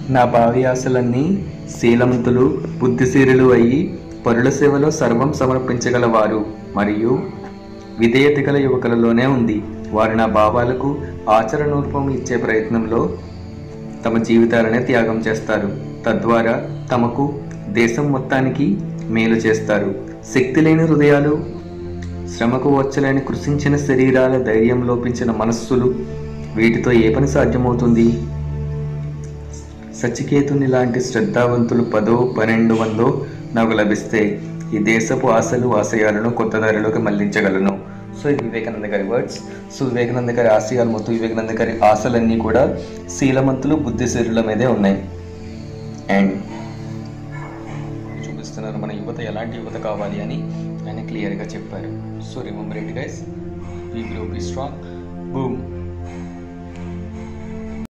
నా భావి ఆశలన్నీ శీలవంతులు బుద్ధిశీరులు అయి పరుల సేవలో సర్వం సమర్పించగలవారు మరియు విధేయత గల యువకులలోనే ఉంది వారు నా భావాలకు ఆచరణూర్పం ఇచ్చే ప్రయత్నంలో తమ జీవితాలనే త్యాగం చేస్తారు తద్వారా తమకు దేశం మొత్తానికి మేలు చేస్తారు శక్తి లేని హృదయాలు శ్రమకు వచ్చలేని కృషించిన శరీరాల ధైర్యం లోపించిన మనస్సులు వీటితో ఏ పని సాధ్యమవుతుంది సచికేతుని లాంటి శ్రద్ధావంతులు పదో పన్నెండు వందో నాకు లభిస్తే ఈ దేశపు ఆశలు ఆశయాలను కొత్త దారిలోకి మళ్లించగలను సో ఇది వివేకానంద గారి వర్డ్స్ సో వివేకానంద గారి ఆశయాలు మొత్తం వివేకానంద గారి ఆశలన్నీ కూడా శీలమంతులు బుద్ధిశీరుల మీదే ఉన్నాయి అండ్ చూపిస్తున్నారు మన యువత ఎలాంటి యువత కావాలి అని ఆయన క్లియర్గా చెప్పారు so remember it guys we will be strong boom